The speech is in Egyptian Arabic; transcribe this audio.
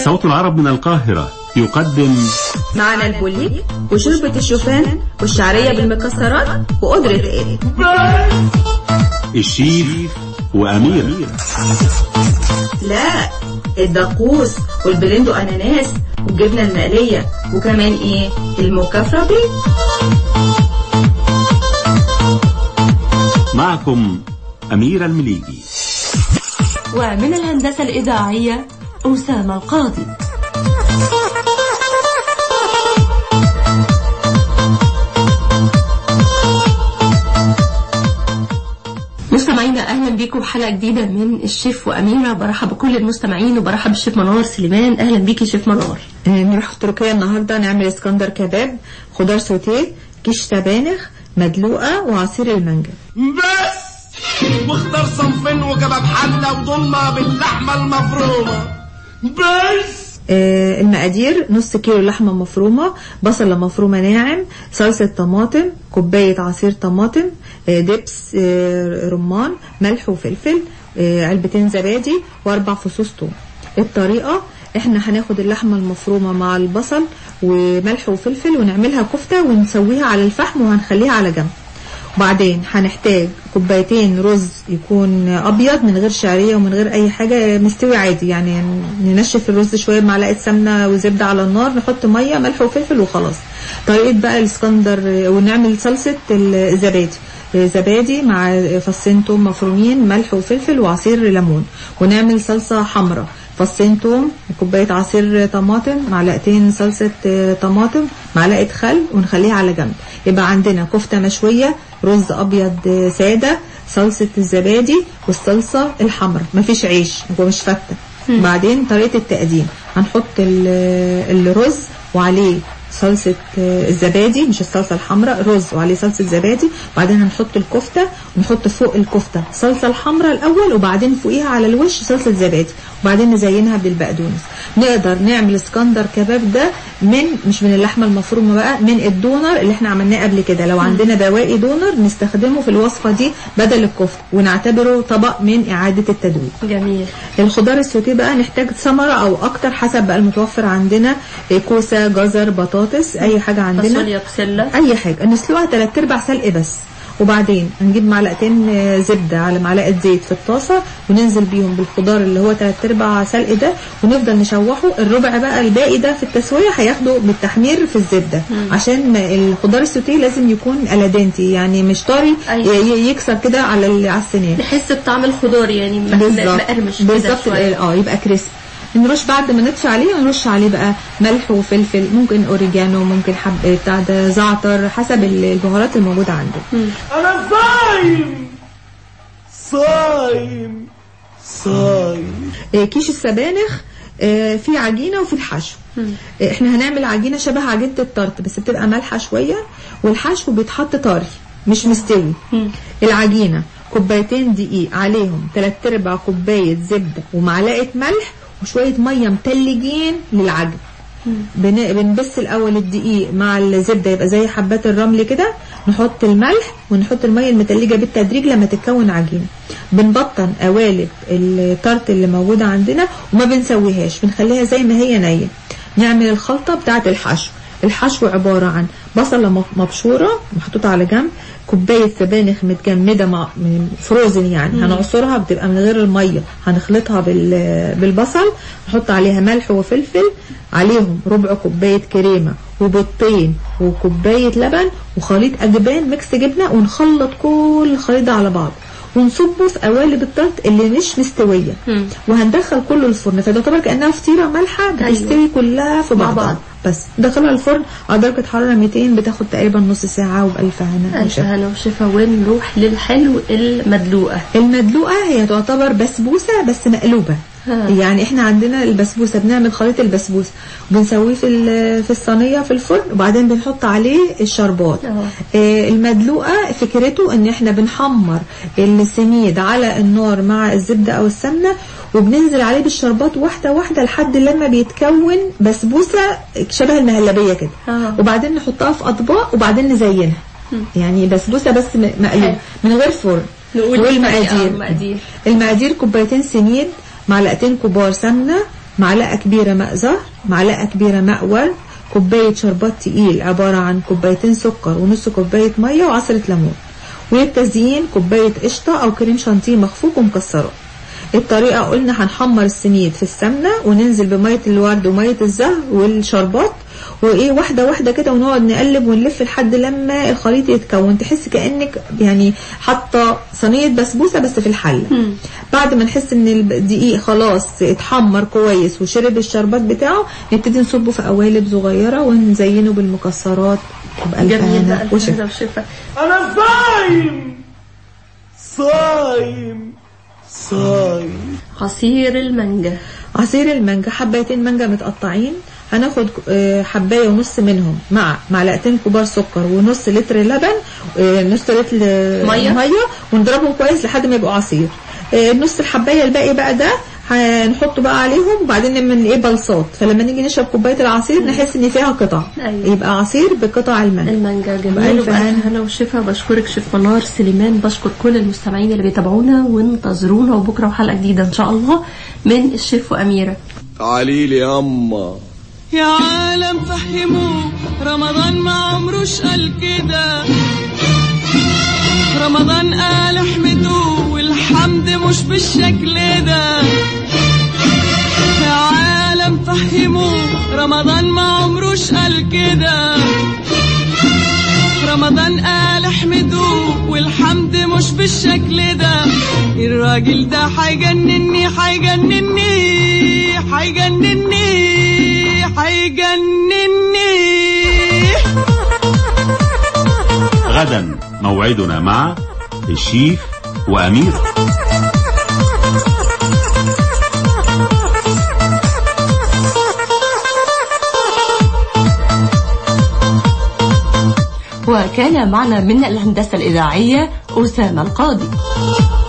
صوت العرب من القاهرة يقدم معنا البوليك وشوربة الشوفان والشعرية بالمكسرات وقدرة ايه الشيف وأمير لا الدقوس والبلندو اناناس والجبنة المقلية وكمان ايه المكافرة بيه معكم أمير المليجي ومن الهندسة الإذاعية أسامة القاضي مستمعينا اهلا بيكم حلقه جديده من الشيف واميره برحب بكل المستمعين وبرحب بالشيف منور سليمان اهلا بيكي شيف منور نروح تركيا النهارده نعمل اسكندر كباب خضار سوتيه كيش سبانخ مدلوقه وعصير المانجا بس واختار صنفين وكباب حلة وضمة باللحمة المفرومة بس آه، المقادير نص كيلو لحمه مفرومه بصله مفرومه ناعم صلصه طماطم كوبايه عصير طماطم آه، دبس آه، رمان ملح وفلفل آه، علبتين زبادي واربع فصوص ثوم الطريقه احنا هناخد اللحمه المفرومه مع البصل وملح وفلفل ونعملها كفته ونسويها على الفحم وهنخليها على جنب وبعدين هنحتاج كوبايتين رز يكون ابيض من غير شعريه ومن غير اي حاجه مستوي عادي يعني ننشف الرز شويه بمعلقه سمنه وزبده على النار نحط ميه ملح وفلفل وخلاص طريقه بقى الاسكندر ونعمل صلصه الزبادي زبادي مع فصين توم مفرومين ملح وفلفل وعصير ليمون ونعمل صلصه حمراء فصين توم كوبايه عصير طماطم معلقتين صلصه طماطم معلقه خل ونخليها على جنب يبقى عندنا كفته مشويه رز ابيض ساده صلصه الزبادي والصلصه الحمراء مفيش عيش هو مش فته بعدين طريقه التقديم هنحط ال- الرز وعليه صلصة الزبادي مش الصلصة الحمراء رز وعليه صلصة زبادي وبعدين هنحط الكفتة ونحط فوق الكفتة صلصة الحمراء الأول وبعدين فوقيها على الوش صلصة زبادي وبعدين نزينها بالبقدونس نقدر نعمل اسكندر كباب ده من مش من اللحمة المفرومة بقى من الدونر اللي احنا عملناه قبل كده لو عندنا بواقي دونر نستخدمه في الوصفة دي بدل الكفتة ونعتبره طبق من إعادة التدوير جميل الخضار السوتيه بقى نحتاج ثمرة أو أكتر حسب بقى المتوفر عندنا إيه، كوسة جزر بطاطس أي حاجة عندنا فاصوليا بسله أي حاجة نسلقها تلات أرباع سلق بس وبعدين نجيب معلقتين آه، زبدة على معلقة زيت في الطاسة وننزل بيهم بالخضار اللي هو تلات أرباع سلق ده ونفضل نشوحه الربع بقى الباقي ده في التسوية هياخده بالتحمير في الزبدة عشان ما الخضار السوتيه لازم يكون ألادنتي يعني مش طري أيوة. ي- يكسر كده على ال- على السنان نحس بطعم الخضار يعني م- م- بالظبط مقرمش كده بالظبط شويه اه يبقى كريسبي نرش بعد ما نطفي عليه نرش عليه بقى ملح وفلفل ممكن اوريجانو ممكن حب بتاع ده زعتر حسب البهارات الموجوده عنده أنا صايم صايم صايم آه، كيش السبانخ آه، في عجينه وفي الحشو آه، احنا هنعمل عجينه شبه عجينه الطرط بس بتبقى مالحه شويه والحشو بيتحط طري مش مستوي العجينه كوبايتين دقيق عليهم 3 ارباع كوبايه زبده ومعلقه ملح وشويه ميه متلجين للعجن بن- بنبس الاول الدقيق مع الزبده يبقى زي حبات الرمل كده نحط الملح ونحط الميه المتلجه بالتدريج لما تتكون عجينه بنبطن قوالب الطرط اللي موجوده عندنا وما بنسويهاش بنخليها زي ما هي نيه نعمل الخلطه بتاعه الحشو الحشو عباره عن بصله مف- مبشوره محطوطه على جنب كوبايه سبانخ متجمده مع من- فروزن يعني هنعصرها بتبقى من غير الميه هنخلطها بال- بالبصل نحط عليها ملح وفلفل عليهم ربع كوبايه كريمه وبيضتين وكوبايه لبن وخليط اجبان ميكس جبنه ونخلط كل الخليط ده على بعض ونصبه في قوالب الطرط اللي مش مستويه وهندخل كله الفرن فتعتبر كانها فطيره مالحه بتستوي كلها في مع بعضها بعض. بس ندخلها الفرن على درجه حراره 200 بتاخد تقريبا نص ساعه وبالف هنا ألف هنا وشفا ونروح للحلو المدلوقه المدلوقه هي تعتبر بسبوسه بس مقلوبه ها. يعني احنا عندنا البسبوسه بنعمل خليط البسبوسه وبنسويه في ال- في الصينيه في الفرن وبعدين بنحط عليه الشربات اه. آه، المدلوقه فكرته ان احنا بنحمر السميد على النار مع الزبده او السمنه وبننزل عليه بالشربات واحده واحده لحد لما بيتكون بسبوسه شبه المهلبيه كده اه. وبعدين نحطها في اطباق وبعدين نزينها يعني بسبوسه بس م- مقلوب حلو. من غير فرن نقول والمقادير المقادير المقادير كوبايتين سميد معلقتين كبار سمنه معلقة كبيرة ماء زهر معلقة كبيرة ماء ورد كوباية شربات تقيل عبارة عن كوبايتين سكر ونص كوباية مية وعصرة ليمون وللتزيين كوباية قشطة أو كريم شانتيه مخفوق ومكسرات الطريقة قلنا هنحمر السميد في السمنة وننزل بمية الورد ومية الزهر والشربات وايه واحدة واحدة كده ونقعد نقلب ونلف لحد لما الخليط يتكون تحس كأنك يعني حاطة صينية بسبوسة بس في الحلة بعد ما نحس ان الدقيق خلاص اتحمر كويس وشرب الشربات بتاعه نبتدي نصبه في قوالب صغيرة ونزينه بالمكسرات جميل بألف بقى هنا وشفا الهنا والشفا انا صايم صايم صايم عصير المانجا عصير المانجا حبايتين مانجا متقطعين هناخد آه، حبايه ونص منهم مع معلقتين كبار سكر ونص لتر لبن آه، نص لتر مية. ميه ونضربهم كويس لحد ما يبقوا عصير آه، نص الحبايه الباقي بقى ده هنحطه بقى عليهم وبعدين نعمل ايه بلصات فلما نيجي نشرب كوبايه العصير نحس ان فيها قطع أيوة. يبقى عصير بقطع المانجا المانجا جميل بألف وبألف هنا. هنا والشفا بشكرك شيف منار سليمان بشكر كل المستمعين اللي بيتابعونا وانتظرونا وبكره حلقه جديده ان شاء الله من الشيف واميره تعالي لي ياما يا عالم فهموه رمضان ما عمروش قال كده رمضان قال احمدوه والحمد مش بالشكل ده يا عالم فهموه رمضان ما عمروش قال كده رمضان قال احمدوه والحمد مش بالشكل ده الراجل ده هيجنني هيجنني هيجنني هيجنني غدا موعدنا مع الشيف وأميرة وكان معنا من الهندسه الاذاعيه اسامه القاضي